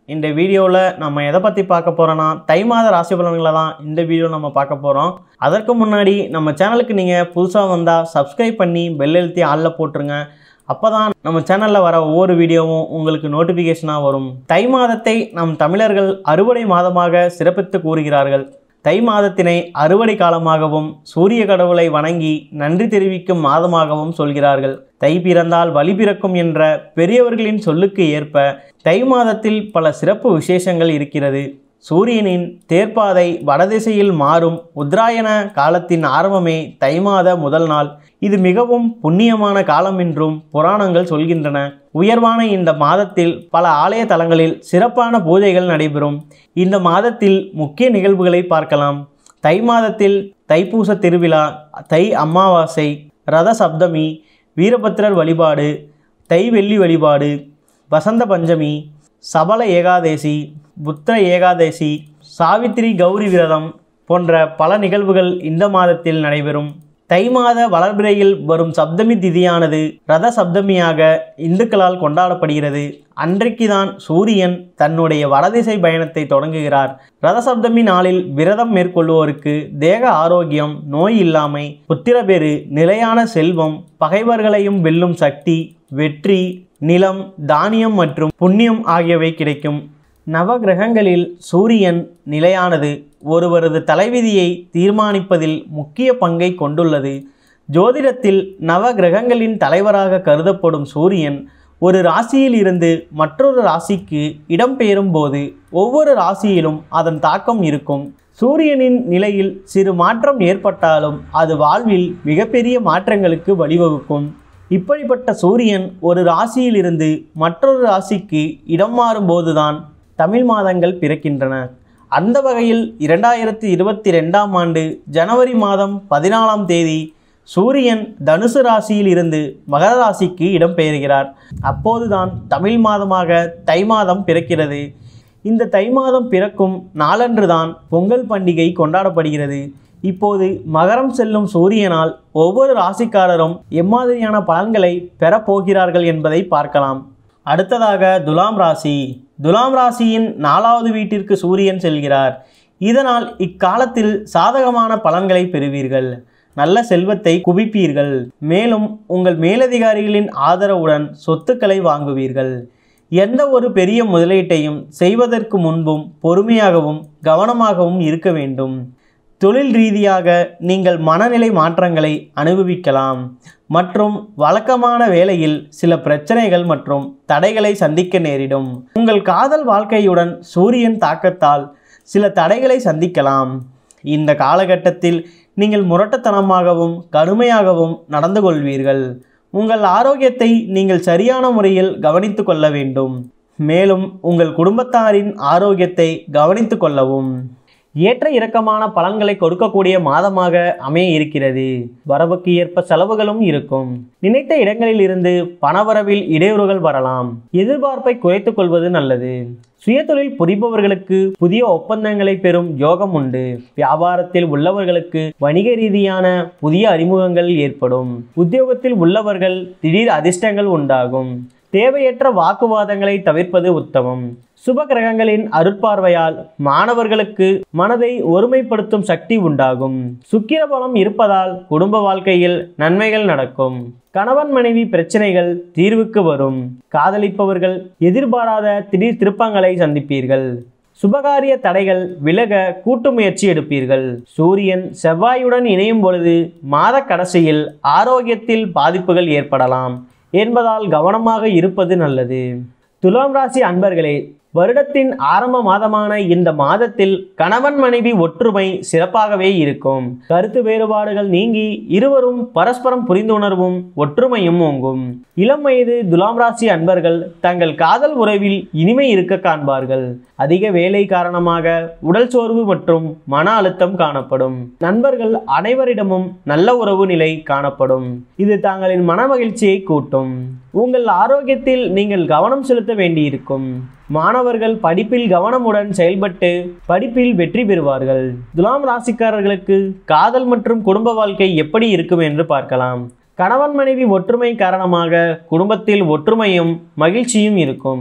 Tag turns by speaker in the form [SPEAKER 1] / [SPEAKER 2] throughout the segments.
[SPEAKER 1] இந்த வீடியோவில் நம்ம எதை பற்றி பார்க்க போகிறோன்னா தை மாத ராசி பலன்களை தான் இந்த வீடியோ நம்ம பார்க்க போகிறோம் அதற்கு முன்னாடி நம்ம சேனலுக்கு நீங்கள் புதுசாக வந்தால் சப்ஸ்கிரைப் பண்ணி பெல் எழுத்தி ஆளில் போட்டுருங்க அப்போ தான் நம்ம சேனலில் வர ஒவ்வொரு வீடியோவும் உங்களுக்கு நோட்டிஃபிகேஷனாக வரும் தை மாதத்தை நம் தமிழர்கள் அறுவடை மாதமாக சிறப்பித்து கூறுகிறார்கள் தை மாதத்தினை அறுவடை காலமாகவும் சூரிய கடவுளை வணங்கி நன்றி தெரிவிக்கும் மாதமாகவும் சொல்கிறார்கள் தை பிறந்தால் வழி பிறக்கும் என்ற பெரியவர்களின் சொல்லுக்கு ஏற்ப தை மாதத்தில் பல சிறப்பு விசேஷங்கள் இருக்கிறது சூரியனின் தேர்ப்பாதை வடதிசையில் மாறும் உத்தராயண காலத்தின் ஆரம்பமே தை மாத முதல் நாள் இது மிகவும் புண்ணியமான காலம் என்றும் புராணங்கள் சொல்கின்றன உயர்வான இந்த மாதத்தில் பல ஆலய தலங்களில் சிறப்பான பூஜைகள் நடைபெறும் இந்த மாதத்தில் முக்கிய நிகழ்வுகளை பார்க்கலாம் தை மாதத்தில் தைப்பூச திருவிழா தை அமாவாசை ரத சப்தமி வீரபத்திரர் வழிபாடு தை வெள்ளி வழிபாடு வசந்த பஞ்சமி சபல ஏகாதேசி புத்திர ஏகாதேசி சாவித்திரி கௌரி விரதம் போன்ற பல நிகழ்வுகள் இந்த மாதத்தில் நடைபெறும் தை மாத வளர்பிறையில் வரும் சப்தமி திதியானது ரத சப்தமியாக இந்துக்களால் கொண்டாடப்படுகிறது அன்றைக்குதான் சூரியன் தன்னுடைய வடதிசை பயணத்தை தொடங்குகிறார் ரத சப்தமி நாளில் விரதம் மேற்கொள்வோருக்கு தேக ஆரோக்கியம் நோய் இல்லாமை புத்திரபேறு நிலையான செல்வம் பகைவர்களையும் வெல்லும் சக்தி வெற்றி நிலம் தானியம் மற்றும் புண்ணியம் ஆகியவை கிடைக்கும் நவகிரகங்களில் சூரியன் நிலையானது ஒருவரது தலைவிதியை தீர்மானிப்பதில் முக்கிய பங்கை கொண்டுள்ளது ஜோதிடத்தில் நவகிரகங்களின் தலைவராக கருதப்படும் சூரியன் ஒரு ராசியில் இருந்து மற்றொரு ராசிக்கு இடம்பெயரும் போது ஒவ்வொரு ராசியிலும் அதன் தாக்கம் இருக்கும் சூரியனின் நிலையில் சிறு மாற்றம் ஏற்பட்டாலும் அது வாழ்வில் மிகப்பெரிய மாற்றங்களுக்கு வழிவகுக்கும் இப்படிப்பட்ட சூரியன் ஒரு ராசியிலிருந்து மற்றொரு ராசிக்கு இடம் மாறும்போதுதான் தமிழ் மாதங்கள் பிறக்கின்றன அந்த வகையில் இரண்டாயிரத்தி இருபத்தி ரெண்டாம் ஆண்டு ஜனவரி மாதம் பதினாலாம் தேதி சூரியன் தனுசு ராசியில் இருந்து மகர ராசிக்கு இடம்பெயர்கிறார் அப்போதுதான் தமிழ் மாதமாக தை மாதம் பிறக்கிறது இந்த தை மாதம் பிறக்கும் நாளன்றுதான் பொங்கல் பண்டிகை கொண்டாடப்படுகிறது இப்போது மகரம் செல்லும் சூரியனால் ஒவ்வொரு ராசிக்காரரும் எம்மாதிரியான பலன்களை பெறப்போகிறார்கள் என்பதை பார்க்கலாம் அடுத்ததாக துலாம் ராசி துலாம் ராசியின் நாலாவது வீட்டிற்கு சூரியன் செல்கிறார் இதனால் இக்காலத்தில் சாதகமான பலன்களை பெறுவீர்கள் நல்ல செல்வத்தை குவிப்பீர்கள் மேலும் உங்கள் மேலதிகாரிகளின் ஆதரவுடன் சொத்துக்களை வாங்குவீர்கள் எந்த ஒரு பெரிய முதலீட்டையும் செய்வதற்கு முன்பும் பொறுமையாகவும் கவனமாகவும் இருக்க வேண்டும் தொழில் ரீதியாக நீங்கள் மனநிலை மாற்றங்களை அனுபவிக்கலாம் மற்றும் வழக்கமான வேலையில் சில பிரச்சனைகள் மற்றும் தடைகளை சந்திக்க நேரிடும் உங்கள் காதல் வாழ்க்கையுடன் சூரியன் தாக்கத்தால் சில தடைகளை சந்திக்கலாம் இந்த காலகட்டத்தில் நீங்கள் முரட்டத்தனமாகவும் கடுமையாகவும் நடந்து கொள்வீர்கள் உங்கள் ஆரோக்கியத்தை நீங்கள் சரியான முறையில் கவனித்து கொள்ள வேண்டும் மேலும் உங்கள் குடும்பத்தாரின் ஆரோக்கியத்தை கவனித்து கொள்ளவும் ஏற்ற இறக்கமான பலன்களை கொடுக்கக்கூடிய மாதமாக அமைய இருக்கிறது வரவுக்கு ஏற்ப செலவுகளும் இருக்கும் நினைத்த இடங்களில் இருந்து பணவரவில் இடையூறுகள் வரலாம் எதிர்பார்ப்பை குறைத்துக் கொள்வது நல்லது சுயதொழில் புரிபவர்களுக்கு புதிய ஒப்பந்தங்களை பெறும் யோகம் உண்டு வியாபாரத்தில் உள்ளவர்களுக்கு வணிக ரீதியான புதிய அறிமுகங்கள் ஏற்படும் உத்தியோகத்தில் உள்ளவர்கள் திடீர் அதிர்ஷ்டங்கள் உண்டாகும் தேவையற்ற வாக்குவாதங்களை தவிர்ப்பது உத்தமம் சுப கிரகங்களின் அருட்பார்வையால் மாணவர்களுக்கு மனதை ஒருமைப்படுத்தும் சக்தி உண்டாகும் சுக்கிர பலம் இருப்பதால் குடும்ப வாழ்க்கையில் நன்மைகள் நடக்கும் கணவன் மனைவி பிரச்சனைகள் தீர்வுக்கு வரும் காதலிப்பவர்கள் எதிர்பாராத திடீர் திருப்பங்களை சந்திப்பீர்கள் சுபகாரிய தடைகள் விலக கூட்டு முயற்சி எடுப்பீர்கள் சூரியன் செவ்வாயுடன் இணையும் பொழுது மாத கடைசியில் ஆரோக்கியத்தில் பாதிப்புகள் ஏற்படலாம் என்பதால் கவனமாக இருப்பது நல்லது துலாம் ராசி அன்பர்களே வருடத்தின் ஆரம்ப மாதமான இந்த மாதத்தில் கணவன் மனைவி ஒற்றுமை சிறப்பாகவே இருக்கும் கருத்து வேறுபாடுகள் நீங்கி இருவரும் பரஸ்பரம் புரிந்துணர்வும் ஒற்றுமையும் ஓங்கும் இளம் வயது துலாம் ராசி அன்பர்கள் தங்கள் காதல் உறவில் இனிமை இருக்க காண்பார்கள் அதிக வேலை காரணமாக உடல் சோர்வு மற்றும் மன அழுத்தம் காணப்படும் நண்பர்கள் அனைவரிடமும் நல்ல உறவு நிலை காணப்படும் இது தாங்களின் மன மகிழ்ச்சியை கூட்டும் உங்கள் ஆரோக்கியத்தில் நீங்கள் கவனம் செலுத்த வேண்டியிருக்கும் மாணவர்கள் படிப்பில் கவனமுடன் செயல்பட்டு படிப்பில் வெற்றி பெறுவார்கள் துலாம் ராசிக்காரர்களுக்கு காதல் மற்றும் குடும்ப வாழ்க்கை எப்படி இருக்கும் என்று பார்க்கலாம் கணவன் மனைவி ஒற்றுமை காரணமாக குடும்பத்தில் ஒற்றுமையும் மகிழ்ச்சியும் இருக்கும்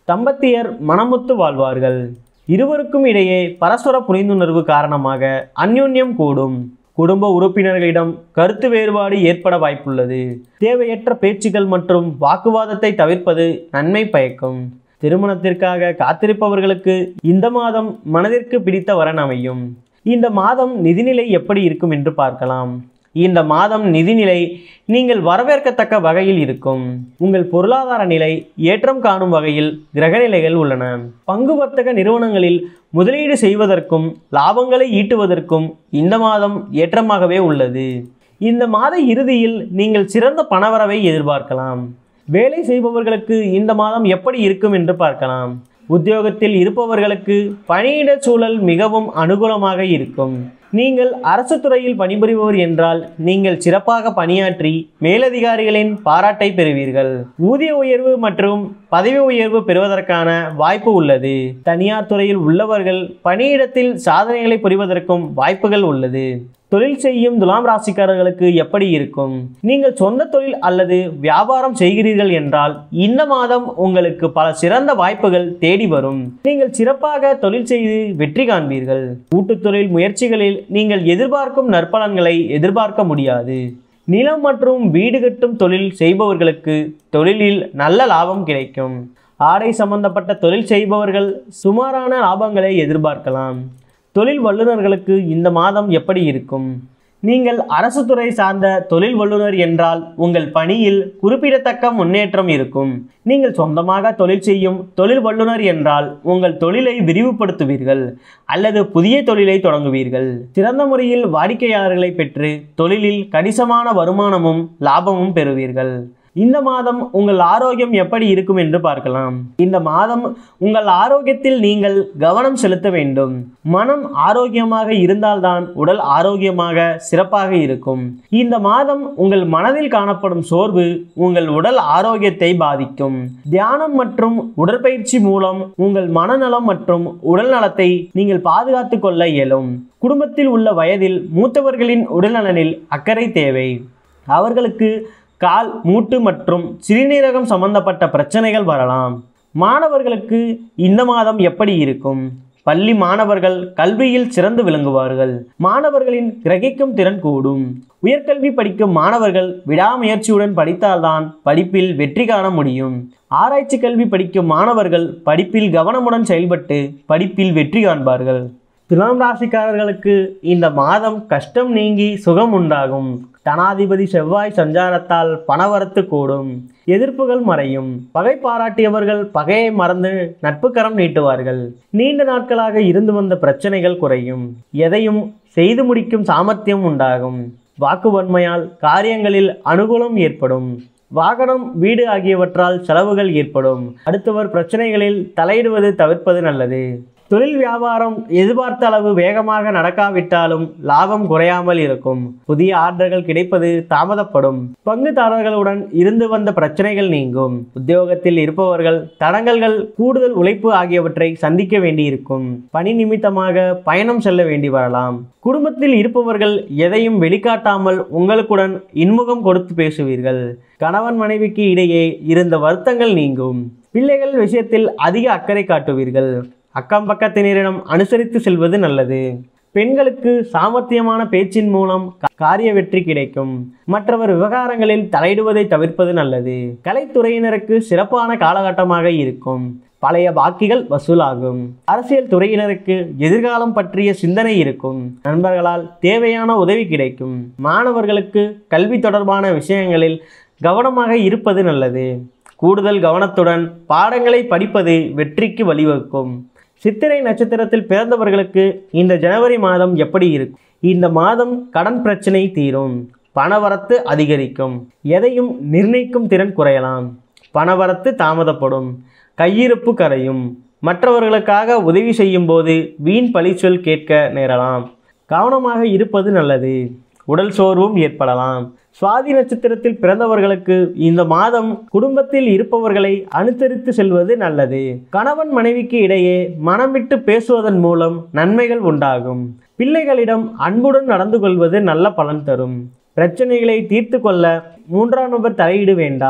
[SPEAKER 1] தம்பதியர் மனமுத்து வாழ்வார்கள் இருவருக்கும் இடையே பரஸ்பர புரிந்துணர்வு காரணமாக அந்யோன்யம் கூடும் குடும்ப உறுப்பினர்களிடம் கருத்து வேறுபாடு ஏற்பட வாய்ப்புள்ளது தேவையற்ற பேச்சுகள் மற்றும் வாக்குவாதத்தை தவிர்ப்பது நன்மை பயக்கும் திருமணத்திற்காக காத்திருப்பவர்களுக்கு இந்த மாதம் மனதிற்கு பிடித்த வரன் அமையும் இந்த மாதம் நிதிநிலை எப்படி இருக்கும் என்று பார்க்கலாம் இந்த மாதம் நிதிநிலை நீங்கள் வரவேற்கத்தக்க வகையில் இருக்கும் உங்கள் பொருளாதார நிலை ஏற்றம் காணும் வகையில் கிரகநிலைகள் உள்ளன பங்கு வர்த்தக நிறுவனங்களில் முதலீடு செய்வதற்கும் லாபங்களை ஈட்டுவதற்கும் இந்த மாதம் ஏற்றமாகவே உள்ளது இந்த மாத இறுதியில் நீங்கள் சிறந்த பணவரவை எதிர்பார்க்கலாம் வேலை செய்பவர்களுக்கு இந்த மாதம் எப்படி இருக்கும் என்று பார்க்கலாம் உத்தியோகத்தில் இருப்பவர்களுக்கு பணியிட சூழல் மிகவும் அனுகூலமாக இருக்கும் நீங்கள் அரசு துறையில் பணிபுரிபவர் என்றால் நீங்கள் சிறப்பாக பணியாற்றி மேலதிகாரிகளின் பாராட்டை பெறுவீர்கள் ஊதிய உயர்வு மற்றும் பதவி உயர்வு பெறுவதற்கான வாய்ப்பு உள்ளது தனியார் துறையில் உள்ளவர்கள் பணியிடத்தில் சாதனைகளை புரிவதற்கும் வாய்ப்புகள் உள்ளது தொழில் செய்யும் துலாம் ராசிக்காரர்களுக்கு எப்படி இருக்கும் நீங்கள் சொந்த தொழில் அல்லது வியாபாரம் செய்கிறீர்கள் என்றால் இந்த மாதம் உங்களுக்கு பல சிறந்த வாய்ப்புகள் தேடி வரும் நீங்கள் சிறப்பாக தொழில் செய்து வெற்றி காண்பீர்கள் கூட்டுத் தொழில் முயற்சிகளில் நீங்கள் எதிர்பார்க்கும் நற்பலன்களை எதிர்பார்க்க முடியாது நிலம் மற்றும் வீடு கட்டும் தொழில் செய்பவர்களுக்கு தொழிலில் நல்ல லாபம் கிடைக்கும் ஆடை சம்பந்தப்பட்ட தொழில் செய்பவர்கள் சுமாரான லாபங்களை எதிர்பார்க்கலாம் தொழில் வல்லுநர்களுக்கு இந்த மாதம் எப்படி இருக்கும் நீங்கள் அரசு துறை சார்ந்த தொழில் வல்லுநர் என்றால் உங்கள் பணியில் குறிப்பிடத்தக்க முன்னேற்றம் இருக்கும் நீங்கள் சொந்தமாக தொழில் செய்யும் தொழில் வல்லுநர் என்றால் உங்கள் தொழிலை விரிவுபடுத்துவீர்கள் அல்லது புதிய தொழிலை தொடங்குவீர்கள் சிறந்த முறையில் வாடிக்கையாளர்களை பெற்று தொழிலில் கணிசமான வருமானமும் லாபமும் பெறுவீர்கள் இந்த மாதம் உங்கள் ஆரோக்கியம் எப்படி இருக்கும் என்று பார்க்கலாம் இந்த மாதம் உங்கள் ஆரோக்கியத்தில் நீங்கள் கவனம் செலுத்த வேண்டும் மனம் ஆரோக்கியமாக இருந்தால்தான் உடல் ஆரோக்கியமாக சிறப்பாக இருக்கும் இந்த மாதம் உங்கள் மனதில் காணப்படும் சோர்வு உங்கள் உடல் ஆரோக்கியத்தை பாதிக்கும் தியானம் மற்றும் உடற்பயிற்சி மூலம் உங்கள் மனநலம் மற்றும் உடல் நலத்தை நீங்கள் பாதுகாத்துக் கொள்ள இயலும் குடும்பத்தில் உள்ள வயதில் மூத்தவர்களின் உடல்நலனில் அக்கறை தேவை அவர்களுக்கு கால் மூட்டு மற்றும் சிறுநீரகம் சம்பந்தப்பட்ட பிரச்சனைகள் வரலாம் மாணவர்களுக்கு இந்த மாதம் எப்படி இருக்கும் பள்ளி மாணவர்கள் கல்வியில் சிறந்து விளங்குவார்கள் மாணவர்களின் கிரகிக்கும் திறன் கூடும் உயர்கல்வி படிக்கும் மாணவர்கள் விடாமுயற்சியுடன் படித்தால்தான் படிப்பில் வெற்றி காண முடியும் ஆராய்ச்சி கல்வி படிக்கும் மாணவர்கள் படிப்பில் கவனமுடன் செயல்பட்டு படிப்பில் வெற்றி காண்பார்கள் துலாம் ராசிக்காரர்களுக்கு இந்த மாதம் கஷ்டம் நீங்கி சுகம் உண்டாகும் தனாதிபதி செவ்வாய் சஞ்சாரத்தால் பணவரத்து கூடும் எதிர்ப்புகள் மறையும் பகை பாராட்டியவர்கள் பகையை மறந்து நட்புக்கரம் நீட்டுவார்கள் நீண்ட நாட்களாக இருந்து வந்த பிரச்சனைகள் குறையும் எதையும் செய்து முடிக்கும் சாமர்த்தியம் உண்டாகும் வாக்குவன்மையால் காரியங்களில் அனுகூலம் ஏற்படும் வாகனம் வீடு ஆகியவற்றால் செலவுகள் ஏற்படும் அடுத்தவர் பிரச்சனைகளில் தலையிடுவது தவிர்ப்பது நல்லது தொழில் வியாபாரம் எதிர்பார்த்த அளவு வேகமாக நடக்காவிட்டாலும் லாபம் குறையாமல் இருக்கும் புதிய ஆர்டர்கள் கிடைப்பது தாமதப்படும் பங்குதாரர்களுடன் இருந்து வந்த பிரச்சனைகள் நீங்கும் உத்தியோகத்தில் இருப்பவர்கள் தடங்கல்கள் கூடுதல் உழைப்பு ஆகியவற்றை சந்திக்க வேண்டியிருக்கும் பணி நிமித்தமாக பயணம் செல்ல வேண்டி வரலாம் குடும்பத்தில் இருப்பவர்கள் எதையும் வெளிக்காட்டாமல் உங்களுக்குடன் இன்முகம் கொடுத்து பேசுவீர்கள் கணவன் மனைவிக்கு இடையே இருந்த வருத்தங்கள் நீங்கும் பிள்ளைகள் விஷயத்தில் அதிக அக்கறை காட்டுவீர்கள் அக்கம் பக்கத்தினரிடம் அனுசரித்து செல்வது நல்லது பெண்களுக்கு சாமர்த்தியமான பேச்சின் மூலம் கா- காரிய வெற்றி கிடைக்கும் மற்றவர் விவகாரங்களில் தலையிடுவதை தவிர்ப்பது நல்லது கலைத்துறையினருக்கு சிறப்பான காலகட்டமாக இருக்கும் பழைய பாக்கிகள் வசூலாகும் அரசியல் துறையினருக்கு எதிர்காலம் பற்றிய சிந்தனை இருக்கும் நண்பர்களால் தேவையான உதவி கிடைக்கும் மாணவர்களுக்கு கல்வி தொடர்பான விஷயங்களில் கவனமாக இருப்பது நல்லது கூடுதல் கவனத்துடன் பாடங்களை படிப்பது வெற்றிக்கு வழிவகுக்கும் சித்திரை நட்சத்திரத்தில் பிறந்தவர்களுக்கு இந்த ஜனவரி மாதம் எப்படி இருக்கும் இந்த மாதம் கடன் பிரச்சனை தீரும் பணவரத்து அதிகரிக்கும் எதையும் நிர்ணயிக்கும் திறன் குறையலாம் பணவரத்து தாமதப்படும் கையிருப்பு கரையும் மற்றவர்களுக்காக உதவி செய்யும் போது வீண் பழிச்சொல் கேட்க நேரலாம் கவனமாக இருப்பது நல்லது உடல் சோர்வும் ஏற்படலாம் சுவாதி நட்சத்திரத்தில் பிறந்தவர்களுக்கு இந்த மாதம் குடும்பத்தில் இருப்பவர்களை அனுசரித்து செல்வது நல்லது கணவன் மனைவிக்கு இடையே மனம் விட்டு பேசுவதன் மூலம் நன்மைகள் உண்டாகும் பிள்ளைகளிடம் அன்புடன் நடந்து கொள்வது நல்ல பலன் தரும் பிரச்சனைகளை தீர்த்து கொள்ள மூன்றாம் நபர் தலையீடு வேண்டாம்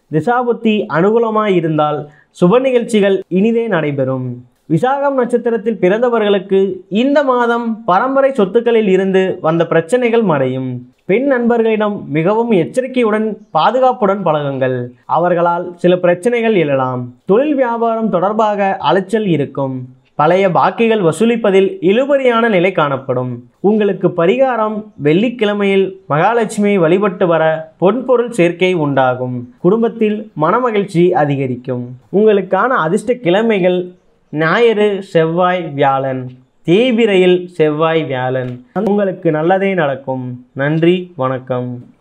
[SPEAKER 1] திசாபுத்தி அனுகூலமாய் இருந்தால் சுப நிகழ்ச்சிகள் இனிதே நடைபெறும் விசாகம் நட்சத்திரத்தில் பிறந்தவர்களுக்கு இந்த மாதம் பரம்பரை சொத்துக்களில் இருந்து வந்த பிரச்சனைகள் மறையும் பெண் நண்பர்களிடம் மிகவும் எச்சரிக்கையுடன் பாதுகாப்புடன் பழகுங்கள் அவர்களால் சில பிரச்சனைகள் எழலாம் தொழில் வியாபாரம் தொடர்பாக அலைச்சல் இருக்கும் பழைய பாக்கிகள் வசூலிப்பதில் இழுபறியான நிலை காணப்படும் உங்களுக்கு பரிகாரம் வெள்ளிக்கிழமையில் மகாலட்சுமியை வழிபட்டு வர பொன்பொருள் சேர்க்கை உண்டாகும் குடும்பத்தில் மனமகிழ்ச்சி அதிகரிக்கும் உங்களுக்கான அதிர்ஷ்ட கிழமைகள் ஞாயிறு செவ்வாய் வியாழன் தேய்பிரையில் செவ்வாய் வியாழன் உங்களுக்கு நல்லதே நடக்கும் நன்றி வணக்கம்